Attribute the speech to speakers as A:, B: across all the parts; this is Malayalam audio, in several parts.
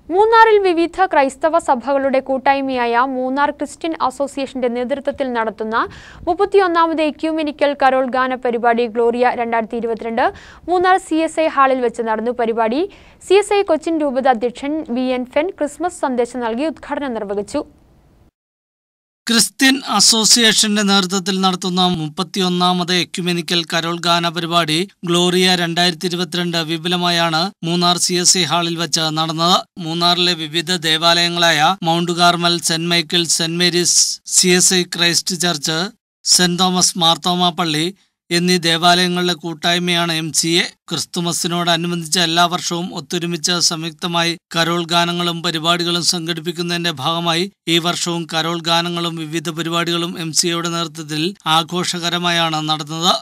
A: മൂന്നാറിൽ വിവിധ ക്രൈസ്തവ സഭകളുടെ കൂട്ടായ്മയായ മൂന്നാർ ക്രിസ്ത്യൻ അസോസിയേഷന്റെ നേതൃത്വത്തിൽ നടത്തുന്ന മുപ്പത്തിയൊന്നാമത് എക്യൂമെനിക്കൽ കരോൾ ഗാന പരിപാടി ഗ്ലോറിയ രണ്ടായിരത്തി ഇരുപത്തിരണ്ട് മൂന്നാർ സി എസ് ഐ ഹാളിൽ വെച്ച് നടന്നു പരിപാടി സി എസ് ഐ കൊച്ചിൻ രൂപത അധ്യക്ഷൻ വി എൻ ഫെൻ ക്രിസ്മസ് സന്ദേശം നൽകി ഉദ്ഘാടനം നിർവഹിച്ചു
B: ക്രിസ്ത്യൻ അസോസിയേഷന്റെ നേതൃത്വത്തിൽ നടത്തുന്ന മുപ്പത്തിയൊന്നാമത് എക്യുമെനിക്കൽ കരോൾ ഗാന പരിപാടി ഗ്ലോറിയ രണ്ടായിരത്തി ഇരുപത്തിരണ്ട് വിപുലമായാണ് മൂന്നാർ സി എസ് സി ഹാളിൽ വെച്ച് നടന്നത് മൂന്നാറിലെ വിവിധ ദേവാലയങ്ങളായ mount Carmel saint Michael saint Mary's C S I Christ church saint Thomas Marthoma പള്ളി എന്നീ ദേവാലയങ്ങളുടെ കൂട്ടായ്മയാണ് എം സി എ ക്രിസ്തുമസിനോടനുബന്ധിച്ച് എല്ലാ വർഷവും ഒത്തൊരുമിച്ച് സംയുക്തമായി കരോൾ ഗാനങ്ങളും പരിപാടികളും സംഘടിപ്പിക്കുന്നതിന്റെ ഭാഗമായി ഈ വർഷവും കരോൾ ഗാനങ്ങളും വിവിധ പരിപാടികളും എം സി എയുടെ നേതൃത്വത്തിൽ ആഘോഷകരമായാണ് നടന്നത്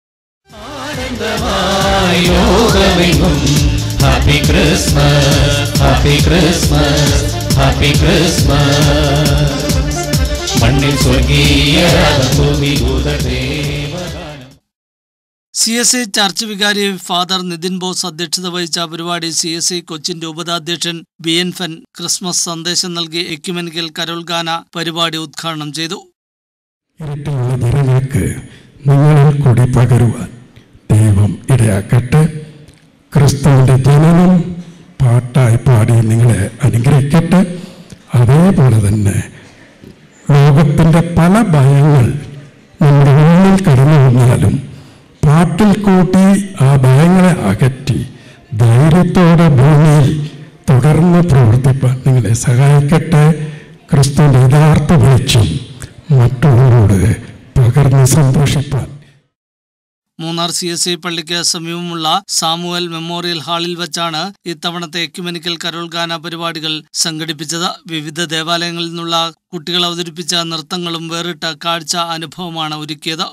C: ലോകമെങ്ങും happy Christmas happy Christmas happy Christmas മണ്ണിൽ സ്വർഗീയ ഭൂമി ഭൂതദേവഗാനം
B: സി എസ് ഐ ചർച്ച് വികാരി ഫാദർ നിതിൻ ബോസ് അധ്യക്ഷത വഹിച്ച പരിപാടി സി എസ് ഐ കൊച്ചിൻ രൂപതാധ്യക്ഷൻ ബി എൻ ഫൻ ക്രിസ്മസ് സന്ദേശം നൽകി എക്യുമെനിക്കൽ കരോൾ ഗാന പരിപാടി ഉദ്ഘാടനം ചെയ്തു
D: ഇരുട്ടിലുള്ള ജനങ്ങൾക്ക് നിങ്ങളിൽ കൂടി പകരുവാൻ ദൈവം ഇടയാക്കട്ടെ ക്രിസ്തുവിൻ്റെ ജനനം പാട്ടായി പാടി നിങ്ങളെ അനുഗ്രഹിക്കട്ടെ അതേപോലെ തന്നെ ലോകത്തിൻ്റെ പല ഭയങ്ങൾ നമ്മുടെ ഉള്ളിൽ കടന്നു വന്നാലും പാട്ടിൽ കൂട്ടി ആ ഭയങ്ങളെ അകറ്റി ധൈര്യത്തോടെ ഭൂമിയിൽ തുടർന്ന് പ്രവർത്തിപ്പാൻ നിങ്ങളെ സഹായിക്കട്ടെ ക്രിസ്തുവിൻ്റെ യഥാർത്ഥ വെളിച്ചം മറ്റുള്ളവരോട് പകർന്ന് സന്തോഷിപ്പാൻ
B: മൂന്നാർ സി എസ് ഐ പള്ളിക്ക് സമീപമുള്ള സാമുവൽ മെമ്മോറിയൽ ഹാളിൽ വെച്ചാണ് ഇത്തവണത്തെ എക്യുമെനിക്കൽ കരോൾ ഗാന പരിപാടികൾ സംഘടിപ്പിച്ചത് വിവിധ ദേവാലയങ്ങളിൽ നിന്നുള്ള കുട്ടികൾ അവതരിപ്പിച്ച നൃത്തങ്ങളും വേറിട്ട കാഴ്ച അനുഭവമാണ് ഒരുക്കിയത്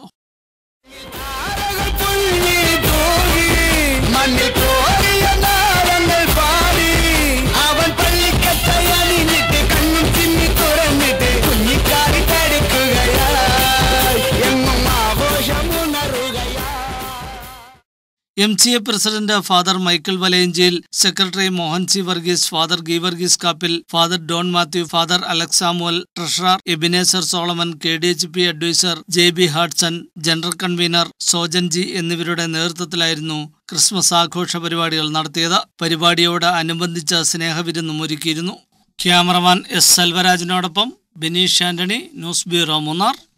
E: മണ്ണിൽ കോരിയ നാളങ്ങൾ പാടി അവൻ പള്ളിക്കത്തെ അണിഞ്ഞിട്ട് കണ്ണും ചിമ്മി തുറന്നിട്ട് കുഞ്ഞിക്കാരി തടുക്കുകയായി എങ്ങും ആഘോഷമുണറുകയായി
B: M C A president father Michael വലയഞ്ചിയിൽ secretary Mohan C Varghese father ഗി Varghese Kappil father Don Mathew father Alex Samuel treasurer Ebenezer Solomon K D H P adviser J B Hudson general convener Sojan G എന്നിവരുടെ നേതൃത്വത്തിലായിരുന്നു ക്രിസ്മസ് ആഘോഷ പരിപാടികൾ നടത്തിയത് പരിപാടിയോട് അനുബന്ധിച്ച് സ്നേഹവിരുന്നും ഒരുക്കിയിരുന്നു ക്യാമറമാൻ എസ് സെൽവരാജിനോടൊപ്പം Bineesh Antony news bureau Munnar